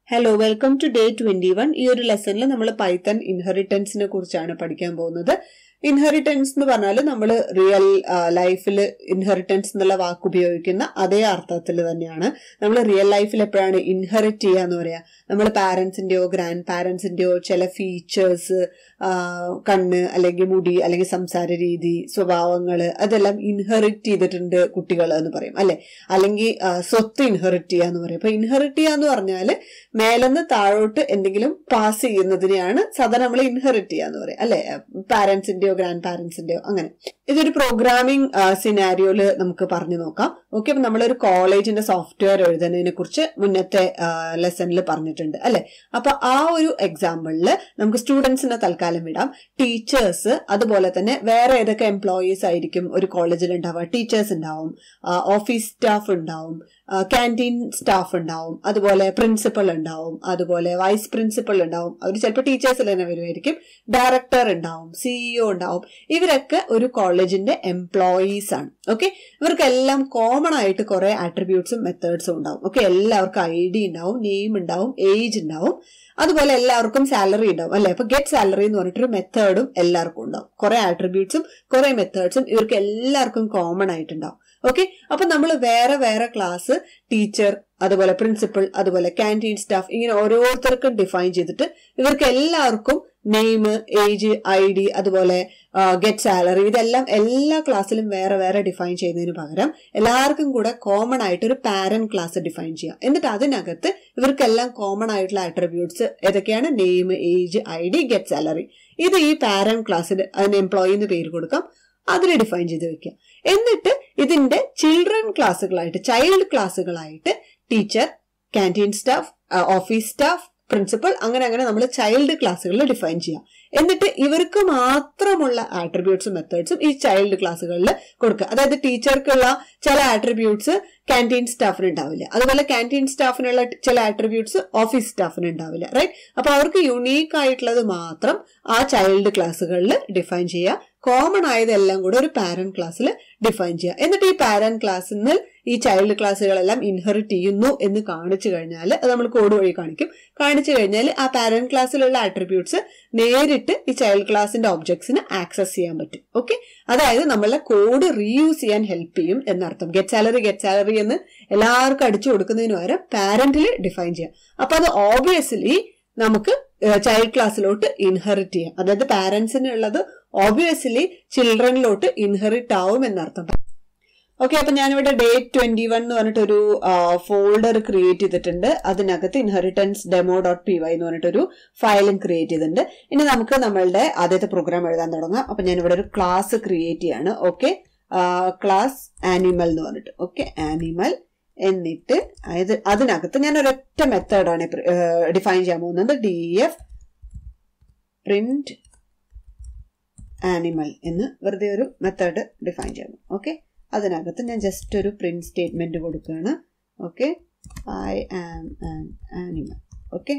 hello welcome to day twenty one ഈ ഒരു ലെസണിൽ നമ്മൾ പൈത്തൺ ഇൻഹെറിറ്റൻസിനെ കുറിച്ചാണ് പഠിക്കാൻ പോകുന്നത് ഇൻഹെറിറ്റൻസ് എന്ന് പറഞ്ഞാൽ നമ്മൾ റിയൽ ലൈഫിൽ ഇൻഹെറിറ്റൻസ് എന്നുള്ള വാക്ക് ഉപയോഗിക്കുന്ന അതേ അർത്ഥത്തിൽ തന്നെയാണ് നമ്മൾ റിയൽ ലൈഫിൽ എപ്പോഴാണ് ഇൻഹെറിറ്റ് ചെയ്യുക എന്ന് പറയാ നമ്മൾ പാരൻസിന്റെയോ ഗ്രാൻഡ് പാരൻസിന്റെയോ ചില ഫീച്ചേഴ്സ് കണ്ണ് അല്ലെങ്കിൽ മുടി അല്ലെങ്കിൽ സംസാര രീതി സ്വഭാവങ്ങൾ അതെല്ലാം ഇൻഹെറിറ്റ് ചെയ്തിട്ടുണ്ട് കുട്ടികൾ എന്ന് പറയും അല്ലെ അല്ലെങ്കിൽ സ്വത്ത് ഇൻഹെറിറ്റ് ചെയ്യുക എന്ന് പറയും അപ്പൊ ഇൻഹെറിറ്റ് ചെയ്യുക എന്ന് പറഞ്ഞാൽ മേലെന്ന് താഴോട്ട് എന്തെങ്കിലും പാസ് ചെയ്യുന്നതിനെയാണ് സാധാരണ നമ്മൾ ഇൻഹെറിറ്റ് ചെയ്യുക എന്ന് പറയും അല്ലെ പാരന്റ്സിന്റെയോ ഗ്രാൻഡ് പാരന്റ്സിന്റെയോ അങ്ങനെ ഇതൊരു പ്രോഗ്രാമിംഗ് സിനാരിയോയില് നമുക്ക് പറഞ്ഞു നോക്കാം ഓക്കെ അപ്പൊ നമ്മളൊരു കോളേജിന്റെ സോഫ്റ്റ്വെയർ എഴുതുന്നതിനെ കുറിച്ച് മുന്നത്തെ ലെസണിൽ പറഞ്ഞിട്ടുണ്ട് അല്ലെ അപ്പൊ ആ ഒരു എക്സാമ്പിളിൽ നമുക്ക് സ്റ്റുഡൻസിനെ തൽക്കാലം വിടാം ടീച്ചേഴ്സ് അതുപോലെ തന്നെ വേറെ ഏതൊക്കെ എംപ്ലോയീസ് ആയിരിക്കും ഒരു കോളേജിൽ ഉണ്ടാവുക ടീച്ചേഴ്സ് ഉണ്ടാവും ഓഫീസ് സ്റ്റാഫ് ഉണ്ടാവും ക്യാൻറ്റീൻ സ്റ്റാഫ് ഉണ്ടാവും അതുപോലെ പ്രിൻസിപ്പൽ ഉണ്ടാവും അതുപോലെ വൈസ് പ്രിൻസിപ്പൽ ഉണ്ടാവും അവർ ചിലപ്പോൾ ടീച്ചേഴ്സിൽ തന്നെ വരുമായിരിക്കും ഡയറക്ടർ ഉണ്ടാവും സിഇഒ ഉണ്ടാവും ഇവരൊക്കെ ഒരു കോളേജിന്റെ എംപ്ലോയീസ് ആണ് ഓക്കെ ഇവർക്കെല്ലാം കോമൺ ആയിട്ട് കുറെ ആട്രിബ്യൂട്ട്സും മെത്തേഡ്സും ഉണ്ടാവും ഓക്കെ എല്ലാവർക്കും ഐ ഡി ഉണ്ടാവും നെയിം ഉണ്ടാവും ഏജ് ഉണ്ടാവും അതുപോലെ എല്ലാവർക്കും സാലറി ഉണ്ടാവും അല്ലെ അപ്പൊ ഗെറ്റ് സാലറി എന്ന് പറഞ്ഞിട്ടൊരു മെത്തേഡും എല്ലാവർക്കും ഉണ്ടാവും കുറെ ആട്രിബ്യൂട്ട്സും കുറെ മെത്തേഡ്സും ഇവർക്ക് എല്ലാവർക്കും കോമൺ ആയിട്ടുണ്ടാവും ഓക്കെ അപ്പൊ നമ്മൾ വേറെ വേറെ ക്ലാസ് ടീച്ചർ അതുപോലെ പ്രിൻസിപ്പൽ അതുപോലെ ക്യാൻറ്റീൻ സ്റ്റാഫ് ഇങ്ങനെ ഓരോരുത്തർക്കും ഡിഫൈൻ ചെയ്തിട്ട് ഇവർക്ക് എല്ലാവർക്കും നെയിം ഏജ് ഐ ഡി അതുപോലെ ഗെറ്റ് സാലറി ഇതെല്ലാം എല്ലാ ക്ലാസ്സിലും വേറെ വേറെ ഡിഫൈൻ ചെയ്യുന്നതിന് പകരം എല്ലാവർക്കും കൂടെ കോമൺ ആയിട്ട് ഒരു പാരന്റ് ക്ലാസ് ഡിഫൈൻ ചെയ്യാം എന്നിട്ട് അതിനകത്ത് ഇവർക്കെല്ലാം കോമൺ ആയിട്ടുള്ള ആട്രിബ്യൂട്ട്സ് ഏതൊക്കെയാണ് name age I D get salary ഇത് ഈ പാരന്റ് ക്ലാസ്സിൽ അതിന് എംപ്ലോയി എന്ന് പേര് കൊടുക്കാം അതിൽ ഡിഫൈൻ ചെയ്ത് വെക്കുക എന്നിട്ട് ഇതിന്റെ ചിൽഡ്രൻ ക്ലാസ്സുകളായിട്ട് ചൈൽഡ് ക്ലാസ്സുകളായിട്ട് teacher canteen staff office staff principal അങ്ങനെ അങ്ങനെ നമ്മൾ ചൈൽഡ് ക്ലാസ്സുകളിൽ ഡിഫൈൻ ചെയ്യാം എന്നിട്ട് ഇവർക്ക് മാത്രമുള്ള ആട്രിബ്യൂട്ട്സും മെത്തേഡ്സും ഈ ചൈൽഡ് ക്ലാസ്സുകളിൽ കൊടുക്കുക അതായത് ടീച്ചർക്കുള്ള ചില ആട്രിബ്യൂട്ട്സ് ക്യാൻറ്റീൻ സ്റ്റാഫിന് ഉണ്ടാവില്ല അതുപോലെ ക്യാൻറ്റീൻ സ്റ്റാഫിനുള്ള ചില ആട്രിബ്യൂട്ട്സ് ഓഫീസ് സ്റ്റാഫിന് ഉണ്ടാവില്ല റൈറ്റ് അപ്പൊ അവർക്ക് യുണീക്ക് ആയിട്ടുള്ളത് മാത്രം ആ ചൈൽഡ് ക്ലാസ്സുകളിൽ ഡിഫൈൻ ചെയ്യുക കോമൺ ആയതെല്ലാം കൂടെ ഒരു പാരന്റ് ക്ലാസ്സിൽ ഡിഫൈൻ ചെയ്യുക എന്നിട്ട് ഈ പാരന്റ് ക്ലാസ്സിൽ നിന്ന് ഈ ചൈൽഡ് ക്ലാസ്സുകളെല്ലാം ഇൻഹെറിറ്റ് ചെയ്യുന്നു എന്ന് കാണിച്ചു കഴിഞ്ഞാൽ അത് നമ്മൾ കോഡ് വഴി കാണിക്കും കാണിച്ചു കഴിഞ്ഞാൽ ആ പാരന്റ് ക്ലാസ്സിലുള്ള ആട്രിബ്യൂട്ട്സ് നേരിട്ട് ഈ ചൈൽഡ് ക്ലാസിന്റെ ഒബ്ജക്ട്സിന് ആക്സസ് ചെയ്യാൻ പറ്റും ഓക്കെ അതായത് നമ്മളെ കോഡ് റീയൂസ് ചെയ്യാൻ ഹെൽപ്പ് ചെയ്യും എന്നർത്ഥം ഗെറ്റ് സാലറി ഗെറ്റ് സാലറി എന്ന് എല്ലാവർക്കും അടിച്ചു കൊടുക്കുന്നതിന് പകരം പാരന്റിൽ ഡിഫൈൻ ചെയ്യാം അപ്പൊ അത് ഓബിയസ്ലി നമുക്ക് ചൈൽഡ് ക്ലാസ്സിലോട്ട് ഇൻഹെറിറ്റ് ചെയ്യാം അതായത് പാരന്റ്സിന് ഉള്ളത് ഓബിയസ്ലി ചിൽഡ്രനിലോട്ട് ഇൻഹെറിറ്റ് ആവും എന്നർത്ഥം ഓക്കെ അപ്പൊ ഞാനിവിടെ ഡേറ്റ് ട്വന്റി വൺ എന്ന് പറഞ്ഞിട്ട് ഒരു ഫോൾഡർ ക്രിയേറ്റ് ചെയ്തിട്ടുണ്ട് അതിനകത്ത് inheritance demo dot P Y എന്ന് പറഞ്ഞിട്ടൊരു ഫയലും ക്രിയേറ്റ് ചെയ്തിട്ടുണ്ട് ഇനി നമുക്ക് നമ്മളുടെ ആദ്യത്തെ പ്രോഗ്രാം എഴുതാൻ തുടങ്ങാം അപ്പൊ ഞാനിവിടെ ഒരു ക്ലാസ് ക്രിയേറ്റ് ചെയ്യാണ് ഓക്കെ ക്ലാസ് ആനിമൽ എന്ന് പറഞ്ഞിട്ട് ഓക്കെ ആനിമൽ എന്നിട്ട് അതായത് അതിനകത്ത് ഞാൻ ഒരൊറ്റ മെത്തേഡാണ് ഡിഫൈൻ ചെയ്യാൻ പോകുന്നത് ഡി എഫ് പ്രിന്റ് ആനിമൽ എന്ന് വെറുതെ ഒരു മെത്തേഡ് ഡിഫൈൻ ചെയ്യണം ഓക്കെ അതിനകത്ത് ഞാൻ ജസ്റ്റ് ഒരു പ്രിന്റ് സ്റ്റേറ്റ്മെന്റ് കൊടുക്കുകയാണ് okay I am an animal okay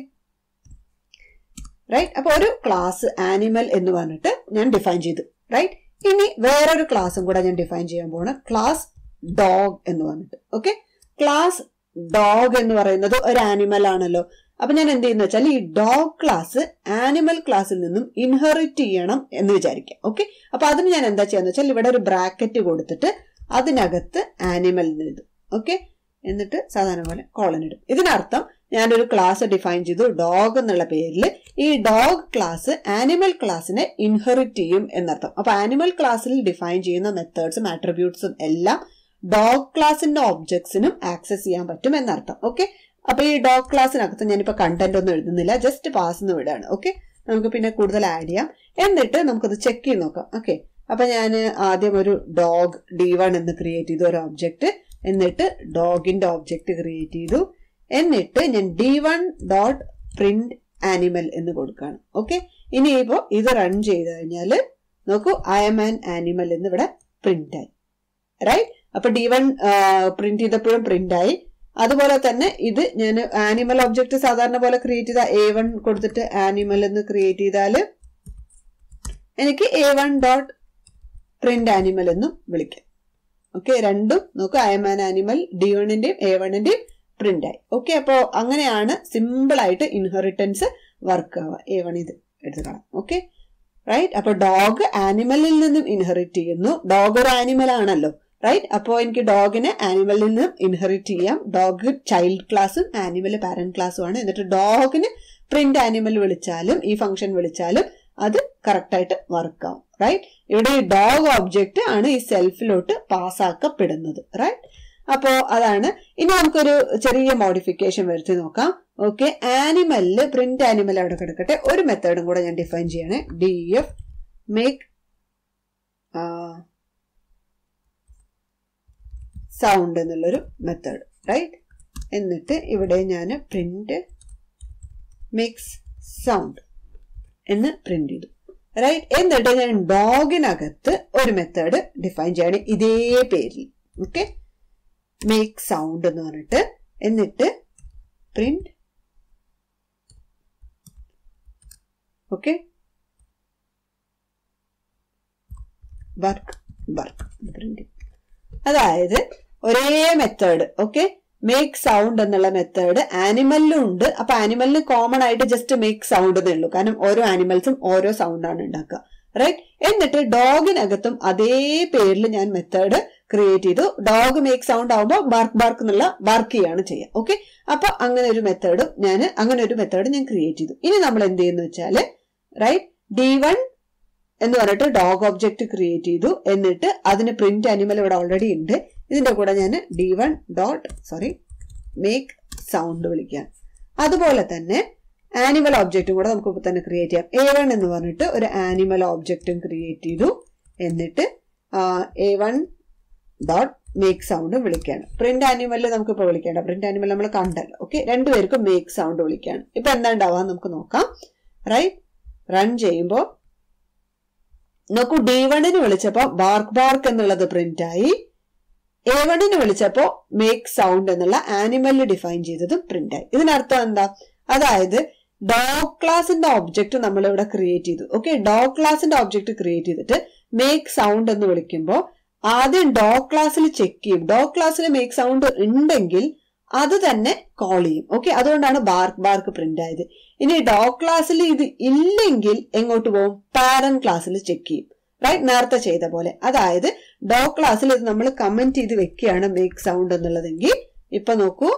right അപ്പൊ ഒരു ക്ലാസ് ആനിമൽ എന്ന് പറഞ്ഞിട്ട് ഞാൻ ഡിഫൈൻ ചെയ്തു റൈറ്റ് ഇനി വേറൊരു ക്ലാസ്സും കൂടെ ഞാൻ ഡിഫൈൻ ചെയ്യാൻ പോവാണ് ക്ലാസ് ഡോഗ് എന്ന് പറഞ്ഞിട്ട് ഓക്കെ ക്ലാസ് ഡോഗ് എന്ന് പറയുന്നത് ഒരു ആനിമൽ ആണല്ലോ അപ്പൊ ഞാൻ എന്ത് ചെയ്യുന്ന വെച്ചാൽ ഈ ഡോഗ് ക്ലാസ് ആനിമൽ ക്ലാസ്സിൽ നിന്നും ഇൻഹെറിറ്റ് ചെയ്യണം എന്ന് വിചാരിക്കാം ഓക്കെ അപ്പൊ അതിന് ഞാൻ എന്താ ചെയ്യാന്ന് വെച്ചാൽ ഇവിടെ ഒരു ബ്രാക്കറ്റ് കൊടുത്തിട്ട് അതിനകത്ത് ആനിമൽ എഴുതും ഓക്കെ എന്നിട്ട് സാധാരണ പോലെ കോളൻ ഇടും ഇതിനർത്ഥം ഞാനൊരു ക്ലാസ് ഡിഫൈൻ ചെയ്തു ഡോഗ് എന്നുള്ള പേരിൽ ഈ ഡോഗ് ക്ലാസ് ആനിമൽ ക്ലാസ്സിനെ ഇൻഹെറിറ്റ് ചെയ്യും എന്നർത്ഥം അപ്പൊ ആനിമൽ ക്ലാസ്സിൽ ഡിഫൈൻ ചെയ്യുന്ന മെത്തേഡ്സും ആട്രിബ്യൂട്ട്സും എല്ലാം ഡോഗ് ക്ലാസിന്റെ ഒബ്ജക്ട്സിനും ആക്സസ് ചെയ്യാൻ പറ്റും എന്നർത്ഥം ഓക്കെ അപ്പൊ ഈ ഡോഗ് ക്ലാസ്സിനകത്ത് ഞാനിപ്പോ കണ്ടന്റ് ഒന്നും എഴുതുന്നില്ല ജസ്റ്റ് പാസ് എന്ന് വിടാണ് ഓക്കെ നമുക്ക് പിന്നെ കൂടുതൽ ആഡ് ചെയ്യാം എന്നിട്ട് നമുക്കത് ചെക്ക് ചെയ്ത് നോക്കാം ഓക്കെ അപ്പൊ ഞാൻ ആദ്യം ഒരു ഡോഗ് ഡി വൺ എന്ന് ക്രിയേറ്റ് ചെയ്തു ഒരു ഒബ്ജക്റ്റ് എന്നിട്ട് ഡോഗിന്റെ ഒബ്ജക്റ്റ് ക്രിയേറ്റ് ചെയ്തു എന്നിട്ട് ഞാൻ D one dot print animal എന്ന് കൊടുക്കുകയാണ് ഓക്കെ ഇനിയിപ്പോ ഇത് റൺ ചെയ്ത് കഴിഞ്ഞാൽ നോക്കൂ ഐ എം ആൻ ആനിമൽ എന്ന് ഇവിടെ പ്രിന്റ് ആയി റൈറ്റ് അപ്പൊ ഡി വൺ പ്രിന്റ് ചെയ്തപ്പോഴും പ്രിന്റ് ആയി അതുപോലെ തന്നെ ഇത് ഞാൻ ആനിമൽ ഒബ്ജക്റ്റ് സാധാരണ പോലെ ക്രിയേറ്റ് ചെയ്ത എ വൺ കൊടുത്തിട്ട് ആനിമൽ എന്ന് ക്രിയേറ്റ് ചെയ്താല് എനിക്ക് A one dot print animal എന്നും വിളിക്കാം ഓക്കെ രണ്ടും നോക്ക് I'm an animal D വണ്ണിന്റെയും എ വണ്ണിന്റെയും പ്രിന്റ് ആയി ഓക്കെ അപ്പോൾ അങ്ങനെയാണ് സിമ്പിൾ ആയിട്ട് ഇൻഹെറിറ്റൻസ് വർക്ക് ആവുക എ വൺ ഇത് എടുത്തുകളാം ഓക്കെ റൈറ്റ് അപ്പൊ ഡോഗ് ആനിമലിൽ നിന്നും ഇൻഹെറിറ്റ് ചെയ്യുന്നു ഡോഗ് ഒരു ആനിമൽ ആണല്ലോ റൈറ്റ് അപ്പോൾ എനിക്ക് ഡോഗിനെ ആനിമലിൽ നിന്നും ഇൻഹെറിറ്റ് ചെയ്യാം ഡോഗ് ചൈൽഡ് ക്ലാസ്സും ആനിമൽ പാരന്റ് ക്ലാസ്സും ആണ് എന്നിട്ട് ഡോഗിന് പ്രിന്റ് ആനിമൽ വിളിച്ചാലും ഈ ഫംഗ്ഷൻ വിളിച്ചാലും അത് കറക്റ്റ് ആയിട്ട് വർക്ക് ആവും റൈറ്റ് ഇവിടെ ഈ ഡോഗ് ഒബ്ജക്റ്റ് ആണ് ഈ സെൽഫിലോട്ട് പാസ്സാക്കപ്പെടുന്നത് റൈറ്റ് അപ്പോ അതാണ് ഇനി നമുക്കൊരു ചെറിയ മോഡിഫിക്കേഷൻ വരുത്തി നോക്കാം ഓക്കെ ആനിമലില് പ്രിന്റ് ആനിമൽ അവിടെ കിടക്കട്ടെ ഒരു മെത്തേഡും കൂടെ ഞാൻ ഡിഫൈൻ ചെയ്യണേ ഡി എഫ് മേക്ക് സൗണ്ട് എന്നുള്ളൊരു മെത്തേഡ് റൈറ്റ് എന്നിട്ട് ഇവിടെ ഞാൻ പ്രിന്റ് മേക്സ് സൗണ്ട് എന്ന് പ്രിന്റ് ചെയ്തു റൈറ്റ് എന്നിട്ട് ഞാൻ ഡോഗിനകത്ത് ഒരു മെത്തേഡ് ഡിഫൈൻ ചെയ്യാണ് ഇതേ പേരിൽ ഓക്കെ മേക്ക് സൗണ്ട് എന്ന് പറഞ്ഞിട്ട് എന്നിട്ട് print okay work work print അതായത് ഒരേ മെത്തേഡ് ഓക്കെ മേക്ക് സൗണ്ട് എന്നുള്ള മെത്തേഡ് ആനിമലിലും ഉണ്ട് അപ്പൊ ആനിമലിന് കോമൺ ആയിട്ട് ജസ്റ്റ് മേക്ക് സൗണ്ട് എന്നേ ഉള്ളൂ കാരണം ഓരോ ആനിമൽസും ഓരോ സൗണ്ടാണ് ഉണ്ടാക്കുക റൈറ്റ് എന്നിട്ട് ഡോഗിനകത്തും അതേ പേരിൽ ഞാൻ മെത്തേഡ് ക്രിയേറ്റ് ചെയ്തു ഡോഗ് മേക്ക് സൗണ്ട് ആവുമ്പോൾ ബാർക്ക് ബാർക്ക് എന്നുള്ള ബാർക്ക് ചെയ്യാണ് ചെയ്യുക ഓക്കെ അപ്പൊ അങ്ങനെ ഒരു മെത്തേഡും ഞാൻ അങ്ങനെ ഒരു മെത്തേഡ് ഞാൻ ക്രിയേറ്റ് ചെയ്തു ഇനി നമ്മൾ എന്ത് ചെയ്യുന്നു വെച്ചാല് റൈറ്റ് ഡി വൺ എന്ന് പറഞ്ഞിട്ട് ഡോഗ് ഒബ്ജക്റ്റ് ക്രിയേറ്റ് ചെയ്തു എന്നിട്ട് അതിന് പ്രിന്റ് അനിമൽ ഇവിടെ ഓൾറെഡി ഉണ്ട് ഇതിന്റെ കൂടെ ഞാൻ D one dot sorry make sound വിളിക്കാം അതുപോലെ തന്നെ ആനിമൽ ഒബ്ജക്റ്റും കൂടെ നമുക്ക് ഇപ്പൊ തന്നെ ക്രിയേറ്റ് ചെയ്യാം എ വൺ എന്ന് പറഞ്ഞിട്ട് ഒരു ആനിമൽ ഒബ്ജക്റ്റും ക്രിയേറ്റ് ചെയ്തു എന്നിട്ട് A one dot make sound വിളിക്കുകയാണ് പ്രിന്റ് ആനിമലിൽ നമുക്ക് ഇപ്പൊ വിളിക്കേണ്ട പ്രിന്റ് ആനിമൽ നമ്മൾ കണ്ടല്ലോ ഓക്കെ രണ്ടുപേർക്കും മേക്ക് സൗണ്ട് വിളിക്കുകയാണ് ഇപ്പൊ എന്താ ഉണ്ടാവുക നമുക്ക് നോക്കാം റൈറ്റ് റൺ ചെയ്യുമ്പോൾ നോക്കൂ ഡി വണ്ണിന് വിളിച്ചപ്പോ ബാർക്ക് ബാർക്ക് എന്നുള്ളത് പ്രിന്റ് ആയി എ വണ്ണിന് വിളിച്ചപ്പോ മേക്ക് സൗണ്ട് എന്നുള്ള ആനിമലിൽ ഡിഫൈൻ ചെയ്തത് പ്രിന്റ് ആയി ഇതിനർത്ഥം എന്താ അതായത് ഡോഗ് ക്ലാസിന്റെ ഒബ്ജക്റ്റ് നമ്മൾ ഇവിടെ ക്രിയേറ്റ് ചെയ്തു ഓക്കെ ഡോഗ് ക്ലാസിന്റെ ഒബ്ജക്റ്റ് ക്രിയേറ്റ് ചെയ്തിട്ട് മേക്ക് സൗണ്ട് എന്ന് വിളിക്കുമ്പോൾ ആദ്യം ഡോഗ് ക്ലാസ്സിൽ ചെക്ക് ചെയ്യും ഡോഗ് ക്ലാസ്സിൽ മേക്ക് സൗണ്ട് ഉണ്ടെങ്കിൽ അത് തന്നെ കോൾ ചെയ്യും ഓക്കെ അതുകൊണ്ടാണ് ബാർക്ക് ബാർക്ക് പ്രിന്റ് ആയത് ഇനി ഡോഗ് ക്ലാസ്സിൽ ഇത് ഇല്ലെങ്കിൽ എങ്ങോട്ട് പോകും പാരന്റ് ക്ലാസ്സിൽ ചെക്ക് ചെയ്യും റൈറ്റ് നേരത്തെ ചെയ്ത പോലെ അതായത് ഡോഗ് ക്ലാസ്സിൽ ഇത് നമ്മൾ കമന്റ് ചെയ്ത് വെക്കുകയാണ് മേക്ക് സൗണ്ട് എന്നുള്ളതെങ്കിൽ ഇപ്പൊ നോക്കൂ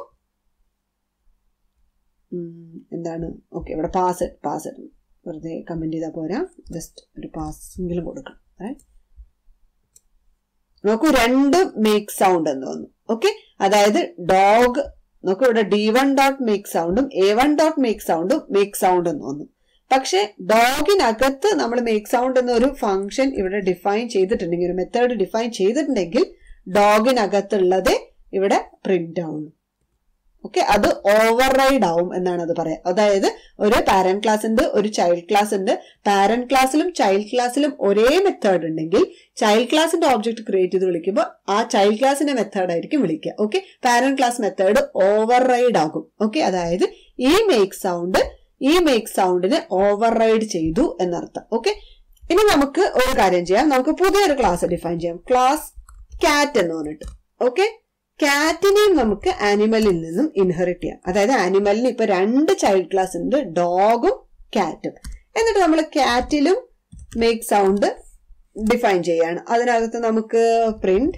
എന്താണ് ഓക്കെ ഇവിടെ പാസ് പാസ് വെറുതെ കമന്റ് ചെയ്താൽ പോരാ ജസ്റ്റ് ഒരു പാസെങ്കിലും കൊടുക്കണം റൈറ്റ് നോക്കൂ രണ്ട് മേക്ക് സൗണ്ട് എന്ന് തോന്നുന്നു ഓക്കെ അതായത് ഡോഗ് നോക്കൂ ഇവിടെ ഡി വൺ ഡോട്ട് മേക്ക് സൗണ്ടും എ വൺ ഡോട്ട് മേക്ക് സൗണ്ടും മേക്ക് സൗണ്ട് എന്ന് തോന്നുന്നു പക്ഷെ ഡോഗിനകത്ത് നമ്മൾ മേക്ക് സൗണ്ട് എന്നൊരു ഫംഗ്ഷൻ ഇവിടെ ഡിഫൈൻ ചെയ്തിട്ടുണ്ടെങ്കിൽ ഒരു മെത്തേഡ് ഡിഫൈൻ ചെയ്തിട്ടുണ്ടെങ്കിൽ ഡോഗിനകത്തുള്ളത് ഇവിടെ പ്രിന്റ് ആവുന്നു ഓക്കെ അത് ഓവർ റൈഡ് ആവും എന്നാണ് അത് പറയാം അതായത് ഒരു പാരന്റ് ക്ലാസ് ഉണ്ട് ഒരു ചൈൽഡ് ക്ലാസ് ഉണ്ട് പാരന്റ് ക്ലാസ്സിലും ചൈൽഡ് ക്ലാസ്സിലും ഒരേ മെത്തേഡ് ഉണ്ടെങ്കിൽ ചൈൽഡ് ക്ലാസിന്റെ ഓബ്ജക്ട് ക്രിയേറ്റ് ചെയ്ത് വിളിക്കുമ്പോൾ ആ ചൈൽഡ് ക്ലാസിന്റെ മെത്തേഡ് ആയിരിക്കും വിളിക്കുക okay parent class method override ആകും ഓക്കെ അതായത് ഈ മേക്ക് സൗണ്ട് ഈ മേക്ക് സൗണ്ടിനെ ഓവർ റൈഡ് ചെയ്തു എന്നർത്ഥം ഓക്കെ ഇനി നമുക്ക് ഒരു കാര്യം ചെയ്യാം നമുക്ക് പുതിയൊരു ക്ലാസ് ഡിഫൈൻ ചെയ്യാം ക്ലാസ് കാറ്റ് എന്ന് പറഞ്ഞിട്ട് ഓക്കെ കാറ്റിനെയും നമുക്ക് ആനിമലിൽ നിന്നും ഇൻഹെറിറ്റ് ചെയ്യാം അതായത് ആനിമലിന് ഇപ്പൊ രണ്ട് ചൈൽഡ് ക്ലാസ് ഉണ്ട് ഡോഗും കാറ്റും എന്നിട്ട് നമ്മൾ കാറ്റിലും മേക്ക് സൗണ്ട് ഡിഫൈൻ ചെയ്യാണ് അതിനകത്ത് നമുക്ക് പ്രിന്റ്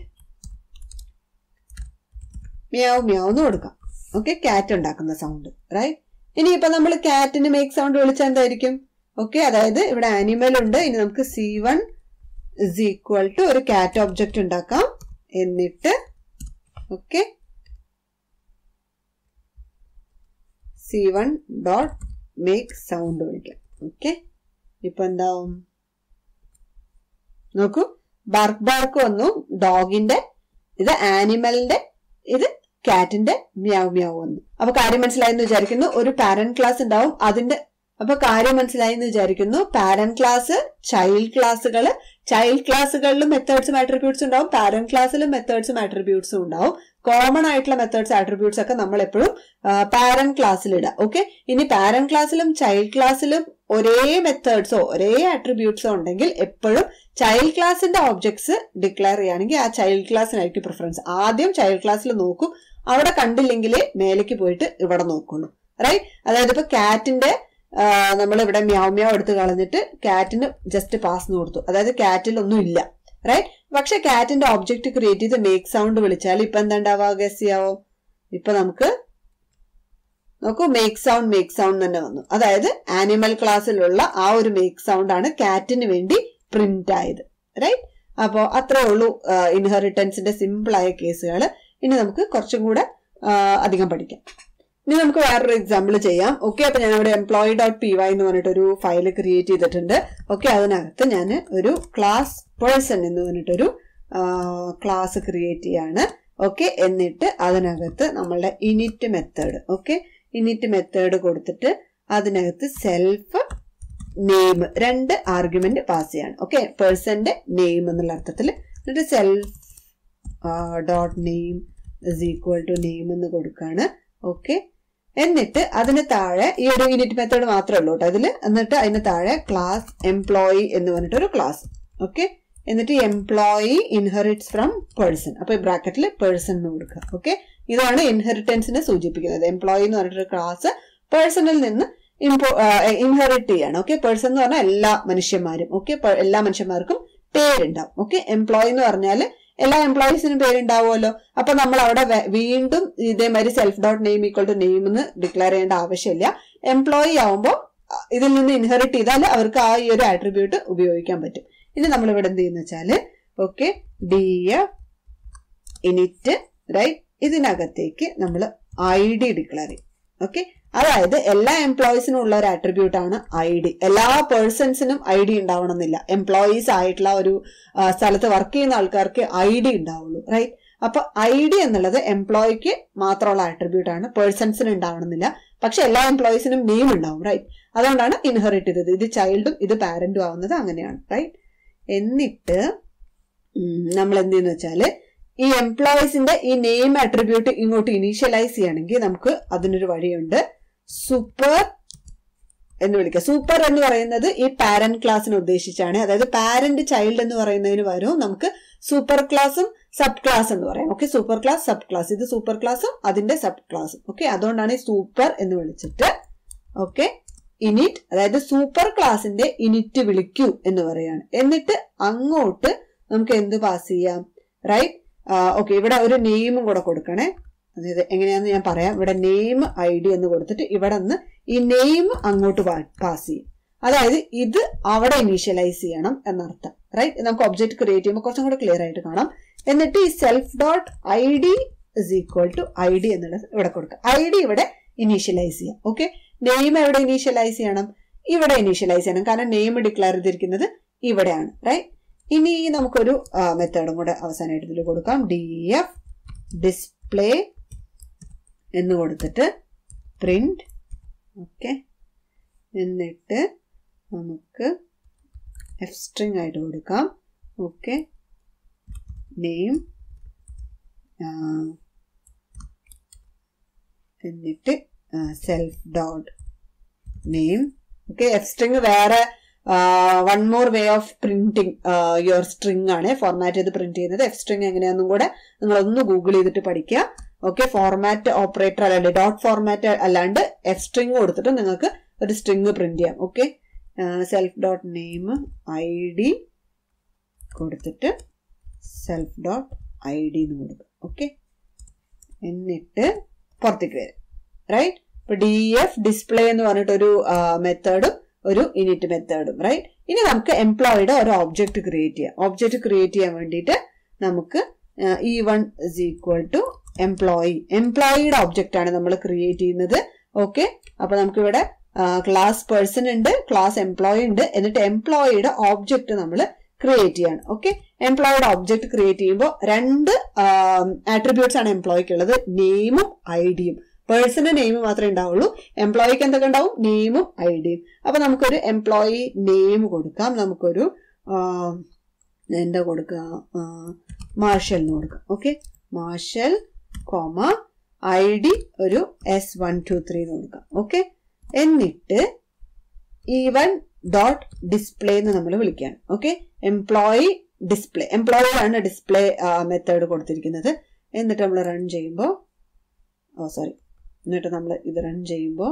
മ്യാവ് മ്യാവ് എന്ന് കൊടുക്കാം ഓക്കെ കാറ്റ് ഉണ്ടാക്കുന്ന സൗണ്ട് റൈറ്റ് ഇനിയിപ്പോ നമ്മൾ കാറ്റിന് മേക്ക് സൗണ്ട് വിളിച്ചാൽ എന്തായിരിക്കും ഓക്കെ അതായത് ഇവിടെ ആനിമൽ ഉണ്ട് ഇനി നമുക്ക് C one is equal to ഒരു കാറ്റ് ഒബ്ജക്റ്റ് ഉണ്ടാക്കാം എന്നിട്ട് okay C one dot make sound വിളിക്കാം ഓക്കെ ഇപ്പൊ എന്താവും നോക്കൂ ബാർക്ക് ബാർക്ക് വന്നു ഡോഗിന്റെ ഇത് ആനിമലിന്റെ ഇത് കാറ്റിന്റെ മ്യാവ് മ്യാവ് വന്നു അപ്പൊ കാര്യം മനസ്സിലായെന്ന് വിചാരിക്കുന്നു ഒരു പാരന്റ് ക്ലാസ് ഉണ്ടാവും അതിന്റെ അപ്പൊ കാര്യം മനസ്സിലായി എന്ന് വിചാരിക്കുന്നു പാരന്റ് ക്ലാസ് ചൈൽഡ് ക്ലാസ്സുകൾ ചൈൽഡ് ക്ലാസ്സുകളിലും മെത്തേഡ്സും ആട്രിബ്യൂട്ട്സും ഉണ്ടാവും പാരന്റ് ക്ലാസ്സിലും മെത്തേഡ്സും ആട്രിബ്യൂട്ട്സും ഉണ്ടാവും കോമൺ ആയിട്ടുള്ള മെത്തേഡ്സ് ആട്രിബ്യൂട്ട്സ് ഒക്കെ നമ്മൾ എപ്പോഴും പാരന്റ് ക്ലാസ്സിൽ ഇടാം ഓക്കെ ഇനി പാരന്റ് ക്ലാസ്സിലും ചൈൽഡ് ക്ലാസ്സിലും ഒരേ മെത്തേഡ്സോ ഒരേ ആട്രിബ്യൂട്ട്സോ ഉണ്ടെങ്കിൽ എപ്പോഴും ചൈൽഡ് ക്ലാസിന്റെ ഓബ്ജക്ട്സ് ഡിക്ലെയർ ചെയ്യുകയാണെങ്കിൽ ആ ചൈൽഡ് ക്ലാസ്സിനായിരിക്കും പ്രിഫറൻസ് ആദ്യം ചൈൽഡ് ക്ലാസ്സിൽ നോക്കും അവിടെ കണ്ടില്ലെങ്കിൽ മേലേക്ക് പോയിട്ട് ഇവിടെ നോക്കുള്ളൂ റൈറ്റ് അതായത് ഇപ്പൊ കാറ്റിന്റെ നമ്മൾ ഇവിടെ മ്യാവ് മ്യാവ് എടുത്ത് കളഞ്ഞിട്ട് കാറ്റിന് ജസ്റ്റ് പാസ് കൊടുത്തു അതായത് കാറ്റിൽ ഒന്നും ഇല്ല റൈറ്റ് പക്ഷെ കാറ്റിന്റെ ഒബ്ജക്റ്റ് ക്രിയേറ്റ് ചെയ്ത് മേക്ക് സൗണ്ട് വിളിച്ചാൽ ഇപ്പൊ എന്താ ഉണ്ടാവുക ഗസ് ചെയ്യാവോ ഇപ്പൊ നമുക്ക് നോക്കൂ മേക്ക് സൗണ്ട് മേക്ക് സൗണ്ട് തന്നെ വന്നു അതായത് ആനിമൽ ക്ലാസ്സിലുള്ള ആ ഒരു മേക്ക് സൗണ്ട് ആണ് കാറ്റിന് വേണ്ടി പ്രിന്റ് ആയത് റൈറ്റ് അപ്പോ അത്രേ ഉള്ളൂ ഇൻഹെറിറ്റൻസിന്റെ സിമ്പിൾ ആയ കേസുകൾ ഇനി നമുക്ക് കുറച്ചും കൂടെ ആ, അധികം പഠിക്കാം ഇനി നമുക്ക് വേറൊരു എക്സാമ്പിൾ ചെയ്യാം ഓക്കെ അപ്പൊ ഞാൻ ഇവിടെ എംപ്ലോയി ഡോട്ട് പി വൈ എന്ന് പറഞ്ഞിട്ട് ഒരു ഫയൽ ക്രിയേറ്റ് ചെയ്തിട്ടുണ്ട് ഓക്കെ അതിനകത്ത് ഞാൻ ഒരു ക്ലാസ് പേഴ്സൺ എന്ന് പറഞ്ഞിട്ടൊരു ക്ലാസ് ക്രിയേറ്റ് ചെയ്യാണ് ഓക്കെ എന്നിട്ട് അതിനകത്ത് നമ്മളുടെ init method okay init method കൊടുത്തിട്ട് അതിനകത്ത് സെൽഫ് നെയിം രണ്ട് ആർഗ്യുമെന്റ് പാസ് ചെയ്യാണ് ഓക്കെ പേഴ്സന്റെ നെയിം എന്നുള്ള അർത്ഥത്തിൽ എന്നിട്ട് self dot name is equal to name എന്ന് കൊടുക്കാണ് ഓക്കെ എന്നിട്ട് അതിന് താഴെ ഈ ഒരു യൂണിറ്റ് മെത്തേഡ് മാത്രമേ ഉള്ളൂ കേട്ടോ അതിൽ എന്നിട്ട് അതിന് താഴെ ക്ലാസ് എംപ്ലോയി എന്ന് പറഞ്ഞിട്ട് ഒരു ക്ലാസ് ഓക്കെ എന്നിട്ട് എംപ്ലോയി ഇൻഹെറിറ്റ്സ് ഫ്രം പേഴ്സൺ അപ്പൊ ഈ ബ്രാക്കറ്റിൽ പേഴ്സൺ എന്ന് കൊടുക്കുക ഓക്കെ ഇതാണ് ഇൻഹെറിറ്റൻസിനെ സൂചിപ്പിക്കുന്നത് എംപ്ലോയി എന്ന് പറഞ്ഞിട്ടൊരു ക്ലാസ് പേഴ്സണിൽ നിന്ന് ഇമ്പോ ഇൻഹെറിറ്റ് ചെയ്യാണ് ഓക്കെ പേഴ്സൺ എന്ന് പറഞ്ഞാൽ എല്ലാ മനുഷ്യന്മാരും ഓക്കെ എല്ലാ മനുഷ്യന്മാർക്കും പേരുണ്ടാവും ഓക്കെ എംപ്ലോയി എന്ന് പറഞ്ഞാൽ എല്ലാ എംപ്ലോയീസിനും പേരുണ്ടാവുമല്ലോ അപ്പൊ നമ്മൾ അവിടെ വെ- വീണ്ടും ഇതേമാതിരി self dot name equal to name എന്ന് ഡിക്ലെയർ ചെയ്യേണ്ട ആവശ്യമില്ല എംപ്ലോയി ആവുമ്പോൾ ഇതിൽ നിന്ന് ഇൻഹെറിറ്റ് ചെയ്താൽ അവർക്ക് ആ ഈ ഒരു ആട്രിബ്യൂട്ട് ഉപയോഗിക്കാൻ പറ്റും ഇനി നമ്മൾ ഇവിടെ എന്ത് ചെയ്യുന്ന വെച്ചാല് okay D F init right ഇതിനകത്തേക്ക് നമ്മൾ ഐ ഡി ഡിക്ലെയർ ചെയ്യും ഓക്കെ അതായത് എല്ലാ എംപ്ലോയീസിനും ഉള്ള ഒരു ആട്രിബ്യൂട്ട് ആണ് ഐ ഡി എല്ലാ പേഴ്സൺസിനും ഐ ഡി ഉണ്ടാവണമെന്നില്ല എംപ്ലോയീസ് ആയിട്ടുള്ള ഒരു ആ, സ്ഥലത്ത് വർക്ക് ചെയ്യുന്ന ആൾക്കാർക്ക് ഐ ഡി ഉണ്ടാവുള്ളൂ റൈറ്റ് അപ്പൊ ഐ ഡി എന്നുള്ളത് എംപ്ലോയിക്ക് മാത്രമുള്ള ആട്രിബ്യൂട്ട് ആണ് പേഴ്സൺസിന് ഉണ്ടാവണമെന്നില്ല പക്ഷെ എല്ലാ എംപ്ലോയീസിനും നെയിം ഉണ്ടാവും റൈറ്റ് അതുകൊണ്ടാണ് ഇൻഹെറിറ്റ് ചെയ്തത് ഇത് ചൈൽഡും ഇത് പാരന്റും ആവുന്നത് അങ്ങനെയാണ് റൈറ്റ് എന്നിട്ട് നമ്മൾ എന്ത് ചെയ്യുന്ന വെച്ചാല് ഈ എംപ്ലോയീസിന്റെ ഈ നെയിം ആട്രിബ്യൂട്ട് ഇങ്ങോട്ട് ഇനീഷ്യലൈസ് ചെയ്യണമെങ്കിൽ നമുക്ക് അതിനൊരു വഴിയുണ്ട് സൂപ്പർ എന്ന് വിളിക്കുക സൂപ്പർ എന്ന് പറയുന്നത് ഈ പാരന്റ് ക്ലാസ്സിനെ ഉദ്ദേശിച്ചാണ് അതായത് പാരന്റ് ചൈൽഡ് എന്ന് പറയുന്നതിന് പകരം നമുക്ക് സൂപ്പർ ക്ലാസ്സും സബ് ക്ലാസ് എന്ന് പറയാം okay superclass subclass ഇത് സൂപ്പർ ക്ലാസ്സും അതിന്റെ സബ് ക്ലാസ്സും ഓക്കെ അതുകൊണ്ടാണ് ഈ സൂപ്പർ എന്ന് വിളിച്ചിട്ട് ഓക്കെ ഇനിറ്റ് അതായത് സൂപ്പർ ക്ലാസിന്റെ ഇനിറ്റ് വിളിക്കൂ എന്ന് പറയാണ് എന്നിട്ട് അങ്ങോട്ട് നമുക്ക് എന്ത് പാസ് ചെയ്യാം റൈറ്റ് ഓക്കെ ഇവിടെ ഒരു നെയിമും കൂടെ കൊടുക്കണേ അതായത് എങ്ങനെയാന്ന് ഞാൻ പറയാം ഇവിടെ നെയിം ഐ ഡി എന്ന് കൊടുത്തിട്ട് ഇവിടെ നിന്ന് ഈ നെയിം അങ്ങോട്ട് പാസ് ചെയ്യും അതായത് ഇത് അവിടെ ഇനീഷ്യലൈസ് ചെയ്യണം എന്നർത്ഥം റൈറ്റ് നമുക്ക് ഒബ്ജക്റ്റ് ക്രിയേറ്റ് ചെയ്യുമ്പോൾ കുറച്ചും കൂടെ ക്ലിയർ ആയിട്ട് കാണാം എന്നിട്ട് ഈ self dot I D is equal to I D എന്നുള്ളത് ഇവിടെ കൊടുക്കുക ഐ ഡി ഇവിടെ ഇനീഷ്യലൈസ് ചെയ്യാം ഓക്കെ നെയിം എവിടെ ഇനീഷ്യലൈസ് ചെയ്യണം ഇവിടെ ഇനീഷ്യലൈസ് ചെയ്യണം കാരണം നെയിം ഡിക്ലെയർ ചെയ്തിരിക്കുന്നത് ഇവിടെയാണ് റൈറ്റ് ഇനി നമുക്കൊരു മെത്തേഡും കൂടെ അവസാനമായിട്ട് ഇതിൽ കൊടുക്കാം ഡി എഫ് ഡിസ്പ്ലേ എന്ന് കൊടുത്തിട്ട് പ്രിന്റ് ഓക്കെ എന്നിട്ട് നമുക്ക് എഫ് സ്ട്രിങ് ആയിട്ട് കൊടുക്കാം ഓക്കെ നെയിം എന്നിട്ട് self dot name okay f string വേറെ one more way of printing your string ആണ് ഫോർമാറ്റ് ചെയ്ത് പ്രിന്റ് ചെയ്യുന്നത് എഫ് സ്ട്രിങ് എങ്ങനെയാണെന്നും കൂടെ നിങ്ങൾ ഒന്ന് ഗൂഗിൾ ചെയ്തിട്ട് പഠിക്കുക ഓക്കെ ഫോർമാറ്റ് ഓപ്പറേറ്റർ അല്ലാണ്ട് ഡോട്ട് ഫോർമാറ്റ് അല്ലാണ്ട് എഫ് സ്ട്രിങ് കൊടുത്തിട്ട് നിങ്ങൾക്ക് ഒരു സ്ട്രിങ് പ്രിന്റ് ചെയ്യാം okay self dot name I D കൊടുത്തിട്ട് സെൽഫ് ഡോട്ട് ഐ ഡി എന്ന് കൊടുക്കുക ഓക്കെ എന്നിട്ട് പുറത്തേക്ക് വരും റൈറ്റ് ഇപ്പൊ ഡി എഫ് ഡിസ്പ്ലേ എന്ന് പറഞ്ഞിട്ടൊരു മെത്തേഡും ഒരു ഇനിറ്റ് മെത്തേഡും റൈറ്റ് ഇനി നമുക്ക് എംപ്ലോയിയുടെ ഒരു ഒബ്ജക്റ്റ് ക്രിയേറ്റ് ചെയ്യാം ഒബ്ജക്റ്റ് ക്രിയേറ്റ് ചെയ്യാൻ വേണ്ടിയിട്ട് നമുക്ക് e one is equal to employee എംപ്ലോയിയുടെ ഒബ്ജക്റ്റ് ആണ് നമ്മൾ ക്രിയേറ്റ് ചെയ്യുന്നത് ഓക്കെ അപ്പൊ നമുക്കിവിടെ ക്ലാസ് പേഴ്സൺ ഉണ്ട് ക്ലാസ് എംപ്ലോയി ഉണ്ട് എന്നിട്ട് എംപ്ലോയിയുടെ ഒബ്ജക്റ്റ് നമ്മൾ ക്രിയേറ്റ് ചെയ്യാണ് ഓക്കെ എംപ്ലോയിയുടെ ഒബ്ജക്റ്റ് ക്രിയേറ്റ് ചെയ്യുമ്പോൾ രണ്ട് ആട്രിബ്യൂട്ട്സ് ആണ് എംപ്ലോയിക്ക് ഉള്ളത് നെയിമും ഐ ഡിയും പേഴ്സന്റെ നെയിം മാത്രമേ ഉണ്ടാവുള്ളൂ എംപ്ലോയിക്ക് എന്തൊക്കെ ഉണ്ടാവും നെയിമും ഐ ഡിയും അപ്പൊ നമുക്കൊരു എംപ്ലോയി നെയിം കൊടുക്കാം നമുക്കൊരു എന്താ കൊടുക്കുക മാർഷൽ എന്ന് കൊടുക്കാം okay Marshal comma I D ഒരു എസ് വൺ ടു ത്രീ എന്ന് കൊടുക്കാം ഓക്കെ എന്നിട്ട് ഈവൻ ഡോട്ട് ഡിസ്പ്ലേ എന്ന് നമ്മൾ വിളിക്കുകയാണ് ഓക്കെ എംപ്ലോയി ഡിസ്പ്ലേ എംപ്ലോയി ആണ് ഡിസ്പ്ലേ മെത്തേഡ് കൊടുത്തിരിക്കുന്നത് എന്നിട്ട് നമ്മൾ റൺ ചെയ്യുമ്പോൾ ഓ സോറി എന്നിട്ട് നമ്മൾ ഇത് റൺ ചെയ്യുമ്പോൾ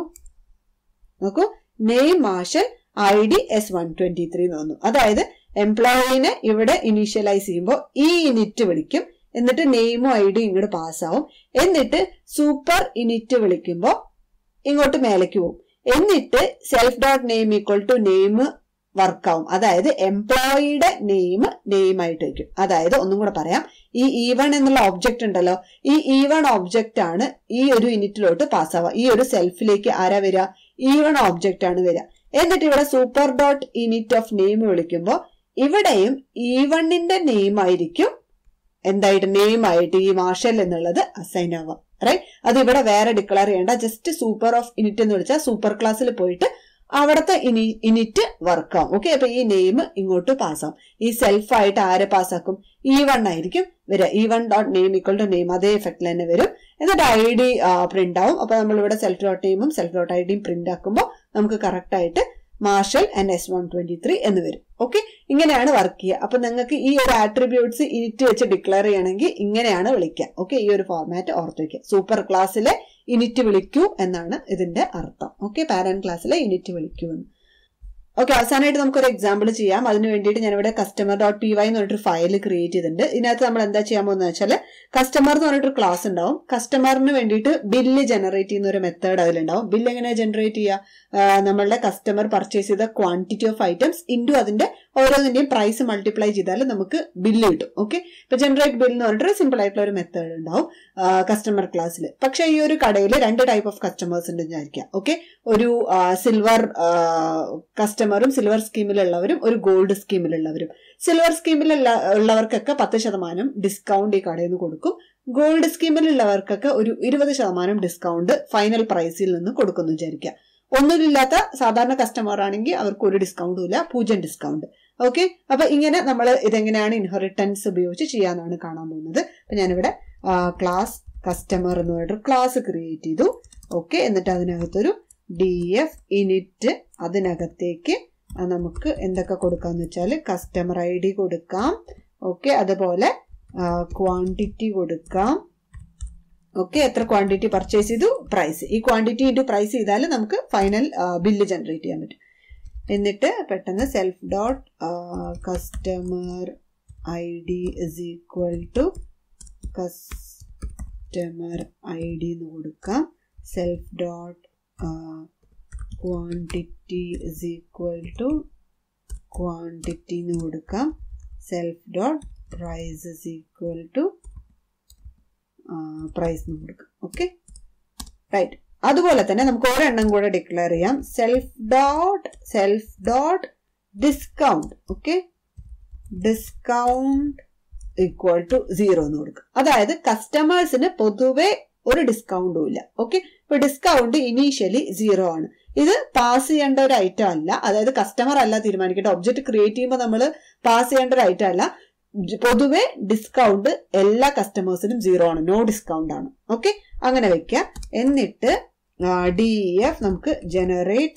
നോക്കൂ name Marshal I D S one twenty three എന്ന് വന്നു അതായത് എംപ്ലോയിനെ ഇവിടെ ഇനീഷ്യലൈസ് ചെയ്യുമ്പോൾ ഈ ഇനിറ്റ് വിളിക്കും എന്നിട്ട് നെയിമും ഐ ഡിയും ഇങ്ങോട്ട് പാസ്സാവും എന്നിട്ട് സൂപ്പർ ഇനിറ്റ് വിളിക്കുമ്പോൾ ഇങ്ങോട്ട് മേലേക്ക് പോകും എന്നിട്ട് self dot name equal to name വർക്കാവും അതായത് എംപ്ലോയിയുടെ നെയിം നെയിം ആയിട്ട് വയ്ക്കും അതായത് ഒന്നും കൂടെ പറയാം ഈ ഇ വൺ എന്നുള്ള ഒബ്ജക്റ്റ് ഉണ്ടല്ലോ ഈ ഇ വൺ ഒബ്ജക്റ്റ് ആണ് ഈ ഒരു യൂണിറ്റിലോട്ട് പാസ്സാവുക ഈ ഒരു സെൽഫിലേക്ക് ആരാ വരിക ഇ വൺ ഒബ്ജക്റ്റ് ആണ് വരിക എന്നിട്ട് ഇവിടെ super dot init of name വിളിക്കുമ്പോൾ ഇവിടെയും ഇ വണ്ണിന്റെ നെയിം ആയിരിക്കും എന്തായിട്ട് നെയിം ആയിട്ട് ഈ മാർഷൽ എന്നുള്ളത് അസൈൻ ആവാം റൈറ്റ് അത് ഇവിടെ വേറെ ഡിക്ലെയർ ചെയ്യേണ്ട ജസ്റ്റ് സൂപ്പർ ഓഫ് ഇനിറ്റ് എന്ന് വിളിച്ചാൽ സൂപ്പർ ക്ലാസ്സിൽ പോയിട്ട് അവിടുത്തെ ഇനി ഇനിറ്റ് വർക്കാവും ഓക്കെ അപ്പൊ ഈ നെയിം ഇങ്ങോട്ട് പാസ്സാവും ഈ സെൽഫ് ആയിട്ട് ആരെ പാസ്സാക്കും ഇ വൺ ആയിരിക്കും വരിക e one dot name equal to name അതേ എഫക്റ്റിൽ തന്നെ വരും എന്നിട്ട് ഐ ഡി പ്രിന്റ് ആവും അപ്പൊ നമ്മൾ ഇവിടെ സെൽഫ് ഡോട്ട് നെയിമും സെൽഫ് ഡോട്ട് ഐ ഡിയും പ്രിന്റ് ആക്കുമ്പോൾ നമുക്ക് കറക്റ്റ് ആയിട്ട് Marshal and S one twenty three എന്ന് വരും ഓക്കെ ഇങ്ങനെയാണ് വർക്ക് ചെയ്യുക അപ്പൊ നിങ്ങൾക്ക് ഈ ഒരു ആട്രിബ്യൂട്ട്സ് ഇനിറ്റ് വെച്ച് ഡിക്ലെയർ ചെയ്യണമെങ്കിൽ ഇങ്ങനെയാണ് വിളിക്കുക ഓക്കെ ഈ ഒരു ഫോർമാറ്റ് ഓർത്ത് വയ്ക്കുക സൂപ്പർ ക്ലാസ്സിലെ ഇനിറ്റ് വിളിക്കൂ എന്നാണ് ഇതിന്റെ അർത്ഥം ഓക്കെ പാരന്റ് ക്ലാസ്സിലെ ഇനിറ്റ് വിളിക്കൂ എന്ന് ഓക്കെ അവസാനമായിട്ട് നമുക്കൊരു എക്സാമ്പിൾ ചെയ്യാം അതിന് വേണ്ടിയിട്ട് ഞാനിവിടെ കസ്റ്റമർ ഡോട്ട് പി വൈ എന്ന് പറഞ്ഞിട്ട് ഫയൽ ക്രിയേറ്റ് ചെയ്തിട്ടുണ്ട് ഇതിനകത്ത് നമ്മൾ എന്താ ചെയ്യാൻ പോകുന്നത് വെച്ചാൽ കസ്റ്റമർ എന്ന് പറഞ്ഞിട്ടൊരു ക്ലാസ് ഉണ്ടാവും കസ്റ്റമറിന് വേണ്ടിയിട്ട് ബില്ല് ജനറേറ്റ് ചെയ്യുന്ന ഒരു മെത്തേഡ് അതിലുണ്ടാവും ബില്ല് എങ്ങനെയാണ് ജനറേറ്റ് ചെയ്യുക നമ്മളുടെ കസ്റ്റമർ പർച്ചേസ് ചെയ്ത ക്വാണ്ടിറ്റി ഓഫ് ഐറ്റംസ് ഇൻറ്റു അതിന്റെ ഓരോന്നിന്റെയും പ്രൈസ് മൾട്ടിപ്ലൈ ചെയ്താൽ നമുക്ക് ബില്ല് കിട്ടും ഓക്കെ ഇപ്പൊ ജനറേറ്റ് ബിൽ എന്ന് പറഞ്ഞിട്ട് സിമ്പിൾ ആയിട്ടുള്ള ഒരു മെത്തേഡ് ഉണ്ടാവും കസ്റ്റമർ ക്ലാസ്സിൽ പക്ഷേ ഈ ഒരു കടയിൽ രണ്ട് ടൈപ്പ് ഓഫ് കസ്റ്റമേഴ്സ് ഉണ്ട് വിചാരിക്കാം ഓക്കെ ഒരു സിൽവർ കസ്റ്റമറും സിൽവർ സ്കീമിലുള്ളവരും ഒരു ഗോൾഡ് സ്കീമിലുള്ളവരും സിൽവർ സ്കീമിൽ ഉള്ളവർക്കൊക്കെ പത്ത് ശതമാനം ഡിസ്കൗണ്ട് ഈ കടയിൽ നിന്ന് കൊടുക്കും ഗോൾഡ് സ്കീമിലുള്ളവർക്കൊക്കെ ഒരു ഇരുപത് ശതമാനം ഡിസ്കൗണ്ട് ഫൈനൽ പ്രൈസിൽ നിന്ന് കൊടുക്കുന്നു വിചാരിക്കുക ഒന്നുമില്ലാത്ത സാധാരണ കസ്റ്റമർ ആണെങ്കിൽ അവർക്ക് ഒരു ഡിസ്കൗണ്ടും ഇല്ല പൂജ്യം ഡിസ്കൗണ്ട് ഓക്കെ അപ്പൊ ഇങ്ങനെ നമ്മൾ ഇതെങ്ങനെയാണ് ഇൻഹെറിറ്റൻസ് ഉപയോഗിച്ച് ചെയ്യാന്നാണ് കാണാൻ പോകുന്നത് അപ്പൊ ഞാനിവിടെ ക്ലാസ് കസ്റ്റമർ എന്ന് പറഞ്ഞിട്ട് ക്ലാസ് ക്രിയേറ്റ് ചെയ്തു ഓക്കെ എന്നിട്ട് അതിനകത്തൊരു ഡി എഫ് ഇനിറ്റ് അതിനകത്തേക്ക് നമുക്ക് എന്തൊക്കെ കൊടുക്കാന്ന് വെച്ചാൽ കസ്റ്റമർ ഐ ഡി കൊടുക്കാം ഓക്കെ അതുപോലെ ക്വാണ്ടിറ്റി കൊടുക്കാം ഓക്കെ എത്ര ക്വാണ്ടിറ്റി പർച്ചേസ് ചെയ്തു പ്രൈസ് ഈ ക്വാണ്ടിറ്റി ഇൻറ്റു പ്രൈസ് ചെയ്താൽ നമുക്ക് ഫൈനൽ ബില്ല് ജനറേറ്റ് ചെയ്യാൻ പറ്റും എന്നിട്ട് പെട്ടെന്ന് self dot customer I D is equal to customer I D എന്ന് കൊടുക്കാം self dot quantity is equal to quantity എന്ന് കൊടുക്കാം self dot price is equal to price എന്ന് കൊടുക്കാം ഓക്കെ റൈറ്റ് അതുപോലെ തന്നെ നമുക്ക് ഒരെണ്ണം കൂടെ ഡിക്ലെയർ ചെയ്യാം self dot self dot discount okay discount equal to zero എന്ന് കൊടുക്കും അതായത് കസ്റ്റമേഴ്സിന് പൊതുവെ ഒരു ഡിസ്കൗണ്ടും ഇല്ല ഓക്കെ ഇപ്പൊ ഡിസ്കൗണ്ട് ഇനീഷ്യലി സീറോ ആണ് ഇത് പാസ് ചെയ്യേണ്ട ഒരു ഐറ്റം അല്ല അതായത് കസ്റ്റമർ അല്ല തീരുമാനിക്കേണ്ട ഒബ്ജക്റ്റ് ക്രിയേറ്റ് ചെയ്യുമ്പോൾ നമ്മൾ പാസ് ചെയ്യേണ്ട ഒരു ഐറ്റം അല്ല പൊതുവെ ഡിസ്കൗണ്ട് എല്ലാ കസ്റ്റമേഴ്സിനും സീറോ ആണ് നോ ഡിസ്കൗണ്ട് ആണ് ഓക്കെ അങ്ങനെ വെക്കുക എന്നിട്ട് ഡി എഫ് നമുക്ക് ജനറേറ്റ്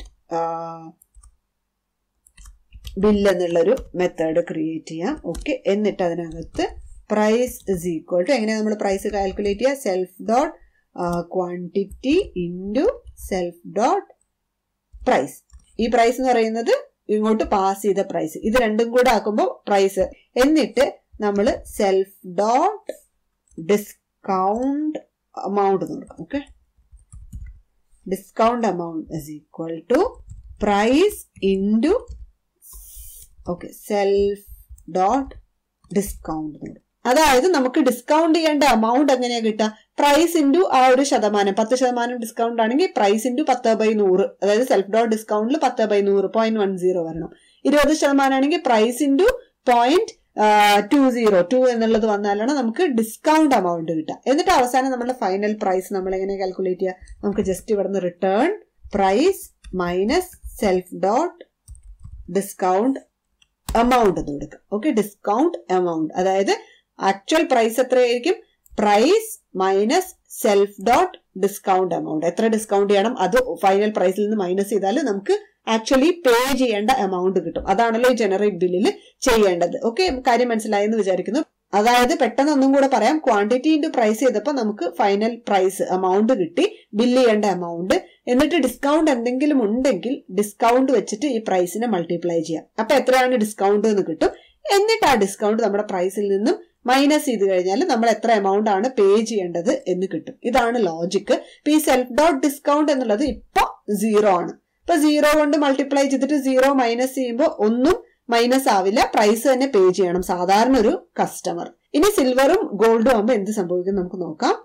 ബില്ല് എന്നുള്ളൊരു മെത്തേഡ് ക്രിയേറ്റ് ചെയ്യാം ഓക്കെ എന്നിട്ട് അതിനകത്ത് പ്രൈസ് ഇസ് ഈക്വൽ ടു എങ്ങനെയാണ് നമ്മൾ പ്രൈസ് കാൽക്കുലേറ്റ് ചെയ്യുക self dot quantity into self dot price ഈ പ്രൈസ് എന്ന് പറയുന്നത് ഇങ്ങോട്ട് പാസ് ചെയ്ത പ്രൈസ് ഇത് രണ്ടും കൂടെ ആക്കുമ്പോൾ പ്രൈസ് എന്നിട്ട് നമ്മൾ സെൽഫ് ഡോട്ട് ഡിസ്കൗണ്ട് amount എന്ന് കൊടുക്കാം ഓക്കെ discount amount is equal to price into okay self dot discount എന്ന് കൊടുക്കും അതായത് നമുക്ക് ഡിസ്കൗണ്ട് ചെയ്യേണ്ട എമൗണ്ട് എങ്ങനെയാ കിട്ടുക പ്രൈസ് ഇൻറ്റു ആ ഒരു ശതമാനം പത്ത് ശതമാനം ഡിസ്കൗണ്ട് ആണെങ്കിൽ പ്രൈസ് ഇൻറ്റു പത്ത് ബൈ നൂറ് അതായത് സെൽഫ് ഡോട്ട് ഡിസ്കൗണ്ടിൽ പത്ത് ബൈ നൂറ് പോയിന്റ് വൺ സീറോ വരണം ഇരുപത് ശതമാനം ആണെങ്കിൽ price into point two zero two എന്നുള്ളത് വന്നാലാണ് നമുക്ക് ഡിസ്കൗണ്ട് എമൗണ്ട് കിട്ടുക എന്നിട്ട് അവസാനം നമ്മുടെ ഫൈനൽ പ്രൈസ് നമ്മൾ എങ്ങനെ കാൽക്കുലേറ്റ് ചെയ്യുക നമുക്ക് ജസ്റ്റ് ഇവിടുന്ന് return price minus self dot discount amount എന്ന് കൊടുക്കുക ഓക്കെ ഡിസ്കൗണ്ട് എമൗണ്ട് അതായത് ആക്ച്വൽ പ്രൈസ് എത്രയായിരിക്കും price minus self dot discount amount എത്ര ഡിസ്കൗണ്ട് ചെയ്യണം അത് ഫൈനൽ പ്രൈസിൽ നിന്ന് മൈനസ് ചെയ്താൽ നമുക്ക് ആക്ച്വലി പേ ചെയ്യേണ്ട എമൗണ്ട് കിട്ടും അതാണല്ലോ ഈ ജനറേറ്റ് ബില്ലിൽ ചെയ്യേണ്ടത് ഓക്കെ കാര്യം മനസ്സിലായെന്ന് വിചാരിക്കുന്നു അതായത് പെട്ടെന്ന് ഒന്നും കൂടെ പറയാം ക്വാണ്ടിറ്റി ഇൻറ്റു പ്രൈസ് ചെയ്തപ്പോൾ നമുക്ക് ഫൈനൽ പ്രൈസ് എമൗണ്ട് കിട്ടി ബില്ല് ചെയ്യേണ്ട എമൗണ്ട് എന്നിട്ട് ഡിസ്കൗണ്ട് എന്തെങ്കിലും ഉണ്ടെങ്കിൽ ഡിസ്കൗണ്ട് വെച്ചിട്ട് ഈ പ്രൈസിനെ മൾട്ടിപ്ലൈ ചെയ്യാം അപ്പൊ എത്രയാണ് ഡിസ്കൗണ്ട് എന്ന് കിട്ടും എന്നിട്ട് ആ ഡിസ്കൗണ്ട് നമ്മുടെ പ്രൈസിൽ നിന്നും മൈനസ് ചെയ്ത് കഴിഞ്ഞാൽ നമ്മൾ എത്ര എമൗണ്ട് ആണ് പേ ചെയ്യേണ്ടത് എന്ന് കിട്ടും ഇതാണ് ലോജിക്ക് ഇപ്പൊ ഈ സെൽഫ് ഡോട്ട് ഡിസ്കൗണ്ട് എന്നുള്ളത് ഇപ്പൊ സീറോ ആണ് ഇപ്പൊ സീറോ കൊണ്ട് മൾട്ടിപ്ലൈ ചെയ്തിട്ട് സീറോ മൈനസ് ചെയ്യുമ്പോൾ ഒന്നും മൈനസ് ആവില്ല പ്രൈസ് തന്നെ പേ ചെയ്യണം സാധാരണ ഒരു കസ്റ്റമർ ഇനി സിൽവറും ഗോൾഡും ആകുമ്പോൾ എന്ത് സംഭവിക്കും നമുക്ക് നോക്കാം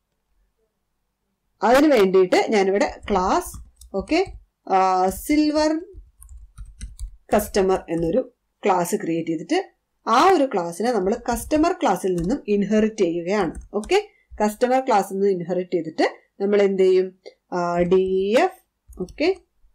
അതിന് വേണ്ടിയിട്ട് ഞാനിവിടെ ക്ലാസ് ഓക്കെ സിൽവർ കസ്റ്റമർ എന്നൊരു ക്ലാസ് ക്രിയേറ്റ് ചെയ്തിട്ട് ആ ഒരു ക്ലാസ്സിനെ നമ്മൾ കസ്റ്റമർ ക്ലാസ്സിൽ നിന്നും ഇൻഹെറിറ്റ് ചെയ്യുകയാണ് ഓക്കെ കസ്റ്റമർ ക്ലാസ്സിൽ നിന്ന് ഇൻഹെറിറ്റ് ചെയ്തിട്ട് നമ്മൾ എന്ത് ചെയ്യും ഡി എഫ് ഓക്കെ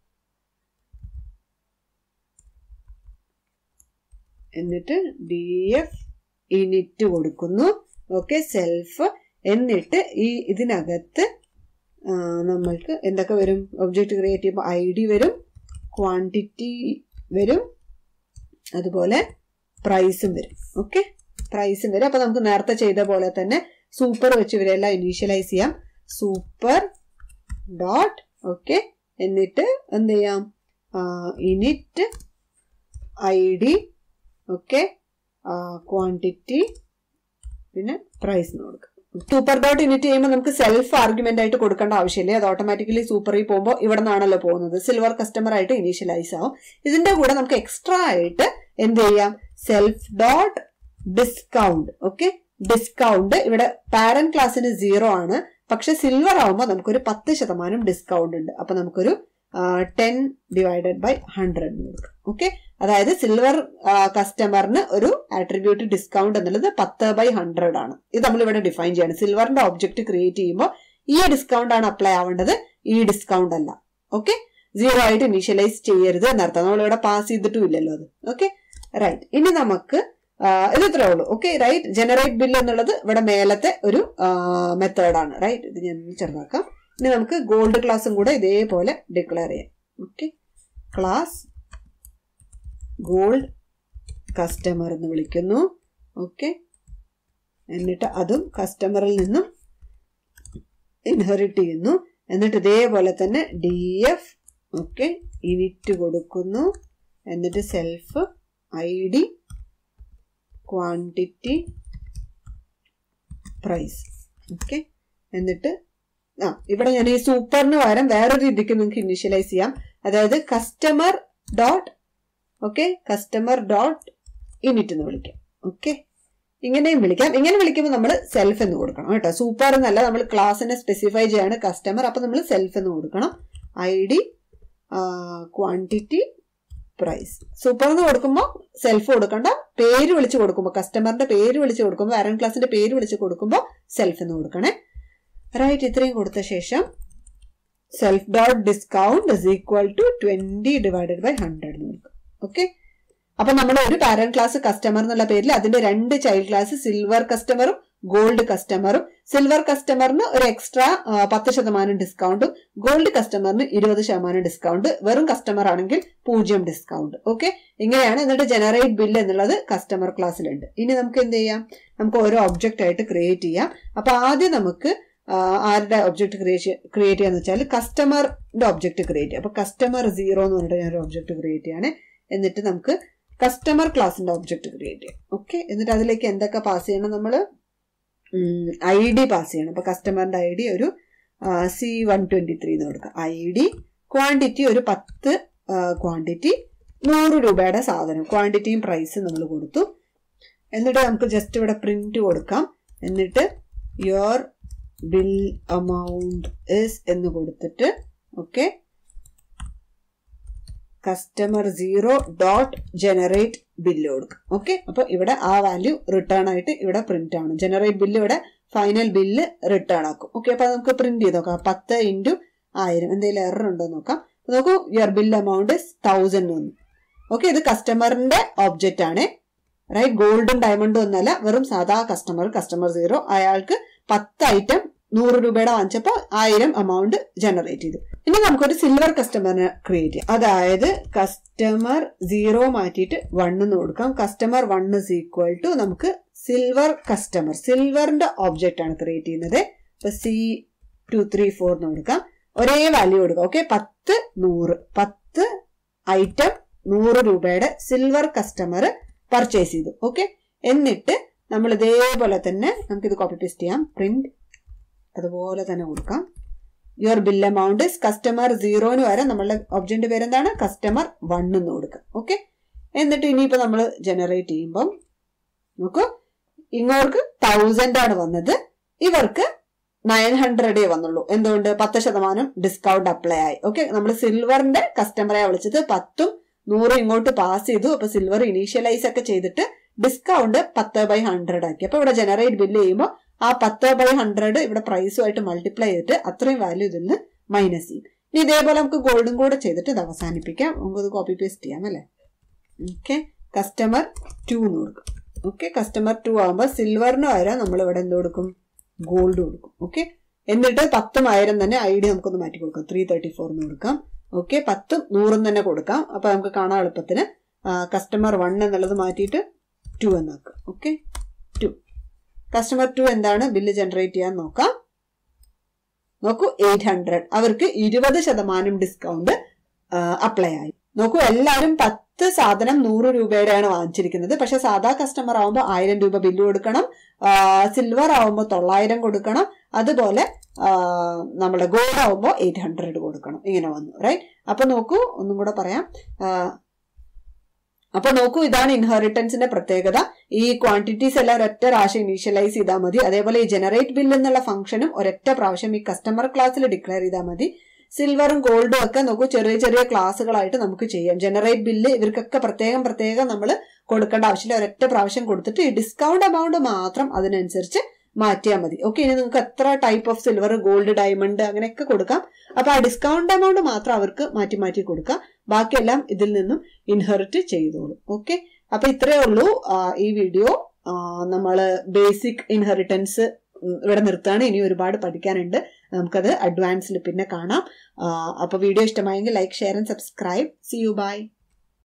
എന്നിട്ട് ഡി എഫ് ഇനിറ്റ് കൊടുക്കുന്നു ഓക്കെ സെൽഫ് എന്നിട്ട് ഈ ഇതിനകത്ത് നമ്മൾക്ക് എന്തൊക്കെ വരും ഒബ്ജക്റ്റ് ക്രിയേറ്റ് ചെയ്യുമ്പോൾ ഐ ഡി വരും ക്വാണ്ടിറ്റി വരും അതുപോലെ പ്രൈസും വരും ഓക്കെ പ്രൈസും വരും അപ്പൊ നമുക്ക് നേരത്തെ ചെയ്ത പോലെ തന്നെ സൂപ്പർ വെച്ച് ഇവരെല്ലാം ഇനീഷ്യലൈസ് ചെയ്യാം സൂപ്പർ ഡോട്ട് ഓക്കെ എന്നിട്ട് എന്ത് ചെയ്യാം init I D okay quantity പിന്നെ പ്രൈസ് കൊടുക്കുക സൂപ്പർ ഡോട്ട് ഇനിറ്റ് ചെയ്യുമ്പോൾ നമുക്ക് സെൽഫ് ആർഗ്യുമെന്റ് ആയിട്ട് കൊടുക്കേണ്ട ആവശ്യമില്ല അത് ഓട്ടോമാറ്റിക്കലി സൂപ്പറിൽ പോകുമ്പോൾ ഇവിടെ നിന്നാണല്ലോ പോകുന്നത് സിൽവർ കസ്റ്റമർ ആയിട്ട് ഇനീഷ്യലൈസ് ആവും ഇതിന്റെ കൂടെ നമുക്ക് എക്സ്ട്രാ ആയിട്ട് എന്ത് ചെയ്യാം self dot discount okay discount ഇവിടെ പാരന്റ് ക്ലാസ്സിന് സീറോ ആണ് പക്ഷെ സിൽവർ ആവുമ്പോൾ നമുക്കൊരു പത്ത് ശതമാനം ഡിസ്കൗണ്ട് ഉണ്ട് അപ്പൊ നമുക്കൊരു ടെൻ ഡിവൈഡഡ് ബൈ ഹൺഡ്രഡ് കൊടുക്കാം ഓക്കെ അതായത് സിൽവർ കസ്റ്റമറിന് ഒരു ആട്രിബ്യൂട്ട് ഡിസ്കൗണ്ട് എന്നുള്ളത് പത്ത് ബൈ ഹൺഡ്രഡ് ആണ് ഇത് നമ്മൾ ഇവിടെ ഡിഫൈൻ ചെയ്യണം സിൽവറിന്റെ ഒബ്ജക്റ്റ് ക്രിയേറ്റ് ചെയ്യുമ്പോൾ ഈ ഡിസ്കൗണ്ട് ആണ് അപ്ലൈ ആവേണ്ടത് ഈ ഡിസ്കൗണ്ട് അല്ല ഓക്കെ സീറോ ആയിട്ട് ഇനീഷ്യലൈസ് ചെയ്യരുത് എന്നർത്ഥം നമ്മൾ ഇവിടെ പാസ് ചെയ്തിട്ടും ഇല്ലല്ലോ അത് ഓക്കെ റൈറ്റ് ഇനി നമുക്ക് ഇത് ഇത്രേ ഉള്ളൂ ഓക്കെ റൈറ്റ് ജനറേറ്റ് ബില്ല് എന്നുള്ളത് ഇവിടെ മേലത്തെ ഒരു മെത്തേഡാണ് റൈറ്റ് ഇത് ഞാൻ ചെറുതാക്കാം ഇനി നമുക്ക് ഗോൾഡ് ക്ലാസ്സും കൂടെ ഇതേപോലെ ഡിക്ലെയർ ചെയ്യാം ഓക്കെ ക്ലാസ് ഗോൾഡ് കസ്റ്റമർ എന്ന് വിളിക്കുന്നു ഓക്കെ എന്നിട്ട് അതും കസ്റ്റമറിൽ നിന്നും ഇൻഹെറിറ്റ് ചെയ്യുന്നു എന്നിട്ട് ഇതേപോലെ തന്നെ ഡി എഫ് ഓക്കെ ഇനിറ്റ് കൊടുക്കുന്നു എന്നിട്ട് self I D quantity price okay എന്നിട്ട് ആ ഇവിടെ ഞാൻ ഈ സൂപ്പറിന് പകരം വേറൊരു രീതിക്ക് നിങ്ങൾക്ക് ഇനിഷ്യലൈസ് ചെയ്യാം അതായത് customer dot okay customer dot init എന്ന് വിളിക്കാം ഓക്കെ ഇങ്ങനെയും വിളിക്കാം ഇങ്ങനെ വിളിക്കുമ്പോൾ നമ്മൾ സെൽഫ് എന്ന് കൊടുക്കണം കേട്ടോ സൂപ്പർ എന്നല്ല നമ്മൾ ക്ലാസ്സിനെ സ്പെസിഫൈ ചെയ്യാണ് കസ്റ്റമർ അപ്പം നമ്മൾ സെൽഫ് എന്ന് കൊടുക്കണം I D quantity price super എന്ന് കൊടുക്കുമ്പോൾ സെൽഫ് കൊടുക്കണ്ട പേര് വിളിച്ച് കൊടുക്കുമ്പോൾ കസ്റ്റമറിന്റെ പേര് വിളിച്ച് കൊടുക്കുമ്പോൾ അരൺ ക്ലാസിന്റെ പേര് വിളിച്ച് കൊടുക്കുമ്പോൾ സെൽഫ് എന്ന് കൊടുക്കണേ റൈറ്റ് ഇത്രയും കൊടുത്ത ശേഷം self dot discount is equal to twenty divided by hundred എന്ന് കൊടുക്കും ഓക്കെ അപ്പൊ നമ്മൾ ഒരു പാരന്റ് ക്ലാസ് കസ്റ്റമർ എന്നുള്ള പേരിൽ അതിന്റെ രണ്ട് ചൈൽഡ് ക്ലാസ് സിൽവർ കസ്റ്റമറും ഗോൾഡ് കസ്റ്റമറും സിൽവർ കസ്റ്റമറിന് ഒരു എക്സ്ട്രാ പത്ത് ശതമാനം ഡിസ്കൗണ്ടും ഗോൾഡ് കസ്റ്റമറിന് ഇരുപത് ശതമാനം ഡിസ്കൗണ്ട് വെറും കസ്റ്റമർ ആണെങ്കിൽ പൂജ്യം ഡിസ്കൗണ്ട് ഓക്കെ ഇങ്ങനെയാണ് എന്നിട്ട് ജനറേറ്റ് ബില്ല് എന്നുള്ളത് കസ്റ്റമർ ക്ലാസ്സിലുണ്ട് ഇനി നമുക്ക് എന്ത് ചെയ്യാം നമുക്ക് ഓരോ ഒബ്ജക്റ്റ് ആയിട്ട് ക്രിയേറ്റ് ചെയ്യാം അപ്പൊ ആദ്യം നമുക്ക് ആരുടെ ഒബ്ജക്റ്റ് ക്രിയേറ്റ് ക്രിയേറ്റ് ചെയ്യാന്ന് വെച്ചാൽ കസ്റ്റമറിന്റെ ഒബ്ജക്റ്റ് ക്രിയേറ്റ് ചെയ്യാം അപ്പൊ കസ്റ്റമർ സീറോ എന്ന് പറഞ്ഞിട്ട് ഞാൻ ഒരു ഒബ്ജക്റ്റ് ക്രിയേറ്റ് ചെയ്യാണ് എന്നിട്ട് നമുക്ക് കസ്റ്റമർ ക്ലാസിന്റെ ഒബ്ജക്റ്റ് ക്രിയേറ്റ് ചെയ്യാം ഓക്കെ എന്നിട്ട് അതിലേക്ക് എന്തൊക്കെ പാസ് ചെയ്യണം നമ്മൾ ഐ ഡി പാസ് ചെയ്യണം അപ്പൊ കസ്റ്റമറിന്റെ ഐ ഡി ഒരു സി വൺ ട്വന്റി ത്രീ എന്ന് കൊടുക്കാം ഐ ഡി ക്വാണ്ടിറ്റി ഒരു പത്ത് ക്വാണ്ടിറ്റി നൂറ് രൂപയുടെ സാധനം ക്വാണ്ടിറ്റിയും പ്രൈസും നമ്മൾ കൊടുത്തു എന്നിട്ട് നമുക്ക് ജസ്റ്റ് ഇവിടെ പ്രിന്റ് കൊടുക്കാം എന്നിട്ട് യുവർ ബിൽ amount ഇസ് എന്ന് കൊടുത്തിട്ട് okay customer zero dot generate bill കൊടുക്കും ഓക്കെ അപ്പൊ ഇവിടെ ആ വാല്യൂ റിട്ടേൺ ആയിട്ട് ഇവിടെ പ്രിന്റ് ആണ് ജനറേറ്റ് ബില്ല് ഇവിടെ ഫൈനൽ ബില്ല് റിട്ടേൺ ആക്കും ഓക്കെ അപ്പൊ നമുക്ക് പ്രിന്റ് ചെയ്ത് നോക്കാം പത്ത് ഇൻറ്റു ആയിരം എന്തെങ്കിലും എറർ ഉണ്ടോ നോക്കാം നോക്കൂ യുവർ ബിൽ എമൗണ്ട് തൗസൻഡ് വന്നു ഓക്കെ ഇത് കസ്റ്റമറിന്റെ ഒബ്ജക്റ്റ് ആണ് റൈറ്റ് ഗോൾഡും ഡയമണ്ടും ഒന്നല്ല വെറും സാധാ കസ്റ്റമർ കസ്റ്റമർ സീറോ അയാൾക്ക് പത്ത് ഐറ്റം നൂറ് രൂപയുടെ വാങ്ങിച്ചപ്പോൾ ആയിരം എമൗണ്ട് ജനറേറ്റ് ചെയ്തു ഇനി നമുക്കൊരു സിൽവർ കസ്റ്റമറിനെ ക്രിയേറ്റ് ചെയ്യാം അതായത് കസ്റ്റമർ സീറോ മാറ്റിയിട്ട് വൺ എന്ന് കൊടുക്കാം customer one is equal to നമുക്ക് സിൽവർ കസ്റ്റമർ സിൽവറിന്റെ ഓബ്ജക്റ്റ് ആണ് ക്രിയേറ്റ് ചെയ്യുന്നത് ഇപ്പൊ സി ടു ത്രീ ഫോർ എന്ന് കൊടുക്കാം ഒരേ വാല്യൂ കൊടുക്കാം ഓക്കെ പത്ത് നൂറ് പത്ത് ഐറ്റം നൂറ് രൂപയുടെ സിൽവർ കസ്റ്റമർ പർച്ചേസ് ചെയ്തു ഓക്കെ എന്നിട്ട് നമ്മൾ ഇതേപോലെ തന്നെ നമുക്കിത് കോപ്പി പേസ്റ്റ് ചെയ്യാം പ്രിന്റ് അതുപോലെ തന്നെ കൊടുക്കാം your bill amount is customer സീറോന് വരെ നമ്മളുടെ ഒബ്ജക്റ്റിന്റെ പേര് എന്താണ് കസ്റ്റമർ വൺ എന്ന് കൊടുക്കാം ഓക്കെ എന്നിട്ട് ഇനിയിപ്പോ നമ്മൾ ജനറേറ്റ് ചെയ്യുമ്പം നോക്കൂ ഇങ്ങോർക്ക് തൗസൻഡ് ആണ് വന്നത് ഇവർക്ക് നയൻ ഹൺഡ്രഡേ വന്നുള്ളൂ എന്തുകൊണ്ട് പത്ത് ശതമാനം ഡിസ്കൗണ്ട് അപ്ലൈ ആയി ഓക്കെ നമ്മൾ സിൽവറിന്റെ കസ്റ്റമറെ വിളിച്ചത് പത്തും നൂറും ഇങ്ങോട്ട് പാസ് ചെയ്തു അപ്പൊ സിൽവർ ഇനീഷ്യലൈസ് ഒക്കെ ചെയ്തിട്ട് ഡിസ്കൗണ്ട് പത്ത് ബൈ ഹൺഡ്രഡ് ആക്കി അപ്പൊ ഇവിടെ ജനറേറ്റ് ബില്ല് ചെയ്യുമ്പോൾ ആ പത്ത് ബൈ ഹൺഡ്രഡ് ഇവിടെ പ്രൈസുമായിട്ട് മൾട്ടിപ്ലൈ ചെയ്തിട്ട് അത്രയും വാല്യൂ ഇതിൽ നിന്ന് മൈനസ് ചെയ്യും ഇനി ഇതേപോലെ നമുക്ക് ഗോൾഡും കൂടെ ചെയ്തിട്ട് ഇത് അവസാനിപ്പിക്കാം നമുക്കത് കോപ്പി പേസ്റ്റ് ചെയ്യാം അല്ലേ ഓക്കെ കസ്റ്റമർ ടു എന്ന് കൊടുക്കും ഓക്കെ കസ്റ്റമർ ടു ആകുമ്പോൾ സിൽവറിന് പകരം നമ്മൾ ഇവിടെ എന്ത് കൊടുക്കും ഗോൾഡ് കൊടുക്കും ഓക്കെ എന്നിട്ട് പത്തും ആയിരം തന്നെ ഐ ഡി നമുക്കൊന്ന് മാറ്റി കൊടുക്കാം ത്രീ തേർട്ടി ഫോർ എന്ന് കൊടുക്കാം ഓക്കെ പത്തും നൂറും തന്നെ കൊടുക്കാം അപ്പൊ നമുക്ക് കാണാൻ എളുപ്പത്തിന് കസ്റ്റമർ വൺ എന്നുള്ളത് മാറ്റിയിട്ട് ടു എന്നാക്കാം ഓക്കെ ടു കസ്റ്റമർ ടു എന്താണ് ബില്ല് ജനറേറ്റ് ചെയ്യാൻ നോക്കാം നോക്കൂ എയ്റ്റ് ഹൺഡ്രഡ് അവർക്ക് ഇരുപത് ശതമാനം ഡിസ്കൗണ്ട് അപ്ലൈ ആയി നോക്കൂ എല്ലാവരും പത്ത് സാധനം നൂറ് രൂപയുടെയാണ് വാങ്ങിച്ചിരിക്കുന്നത് പക്ഷെ സാധാ കസ്റ്റമർ ആവുമ്പോൾ ആയിരം രൂപ ബില്ല് കൊടുക്കണം സിൽവർ ആവുമ്പോൾ തൊള്ളായിരം കൊടുക്കണം അതുപോലെ നമ്മുടെ ഗോൾഡ് ആവുമ്പോൾ എയ്റ്റ് ഹൺഡ്രഡ് കൊടുക്കണം ഇങ്ങനെ വന്നു റൈറ്റ് അപ്പൊ നോക്കൂ ഒന്നും കൂടെ പറയാം അപ്പൊ നോക്കൂ ഇതാണ് ഇൻഹെറിറ്റൻസിന്റെ പ്രത്യേകത ഈ ക്വാണ്ടിറ്റീസ് എല്ലാം ഒരൊറ്റ പ്രാവശ്യം ഇനീഷ്യലൈസ് ചെയ്താൽ മതി അതേപോലെ ഈ ജനറേറ്റ് ബിൽ എന്നുള്ള ഫംഗ്ഷനും ഒരൊറ്റ പ്രാവശ്യം ഈ കസ്റ്റമർ ക്ലാസ്സിൽ ഡിക്ലെയർ ചെയ്താൽ മതി സിൽവറും ഗോൾഡും ഒക്കെ നോക്കൂ ചെറിയ ചെറിയ ക്ലാസ്സുകളായിട്ട് നമുക്ക് ചെയ്യാം ജനറേറ്റ് ബില്ല് ഇവർക്കൊക്കെ പ്രത്യേകം പ്രത്യേകം നമ്മൾ കൊടുക്കേണ്ട ആവശ്യമില്ല ഒരൊറ്റ പ്രാവശ്യം കൊടുത്തിട്ട് ഈ ഡിസ്കൗണ്ട് എമൗണ്ട് മാത്രം അതിനനുസരിച്ച് മാറ്റിയാൽ മതി ഓക്കെ ഇനി നിങ്ങൾക്ക് എത്ര type of silver gold diamond അങ്ങനെയൊക്കെ കൊടുക്കാം അപ്പൊ ആ ഡിസ്കൗണ്ട് എമൗണ്ട് മാത്രം അവർക്ക് മാറ്റി മാറ്റി കൊടുക്കാം ബാക്കിയെല്ലാം ഇതിൽ നിന്നും ഇൻഹെറിറ്റ് ചെയ്തോളും ഓക്കെ അപ്പൊ ഇത്രയേ ഉള്ളൂ ഈ വീഡിയോ നമ്മൾ ബേസിക് ഇൻഹെറിറ്റൻസ് ഇവിടെ നിർത്താണ് ഇനി ഒരുപാട് പഠിക്കാനുണ്ട് നമുക്കത് അഡ്വാൻസിൽ പിന്നെ കാണാം അപ്പൊ വീഡിയോ ഇഷ്ടമായെങ്കിൽ like share and subscribe see you by